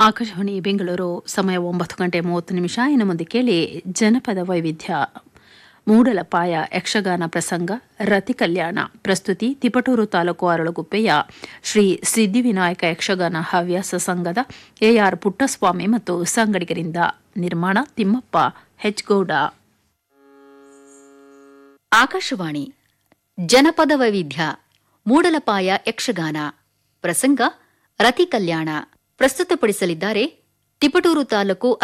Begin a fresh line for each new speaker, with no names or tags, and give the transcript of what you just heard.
ಆಕಾಶವಾಣಿ ಬೆಂಗಳೂರು ಸಮಯ ಒಂಬತ್ತು ಗಂಟೆ ಮೂವತ್ತು ನಿಮಿಷ ಇನ್ನು ಮುಂದೆ ಕೇಳಿ ಜನಪದ ವೈವಿಧ್ಯ ಮೂಡಲಪಾಯ ಯಕ್ಷಗಾನ ಪ್ರಸಂಗ ರತಿ ಕಲ್ಯಾಣ ಪ್ರಸ್ತುತಿ ತಿಪಟೂರು ತಾಲೂಕು ಅರಳುಗುಪ್ಪೆಯ ಶ್ರೀ ಸಿದ್ಧಿವಿನಾಯಕ ಯಕ್ಷಗಾನ ಹವ್ಯಾಸ ಸಂಘದ ಎಆರ್ ಪುಟ್ಟಸ್ವಾಮಿ ಮತ್ತು ಸಂಗಡಿಗರಿಂದ ನಿರ್ಮಾಣ ತಿಮ್ಮಪ್ಪ ಹೆಚ್ಗೌಡ
ಆಕಾಶವಾಣಿ ಜನಪದ ವೈವಿಧ್ಯ ಮೂಡಲಪಾಯ ಯಕ್ಷಗಾನ ಪ್ರಸಂಗ ರತಿ ಕಲ್ಯಾಣ ಪ್ರಸ್ತುತಪಡಿಸಲಿದ್ದಾರೆ ತಿಪಟೂರು ತಾಲೂಕು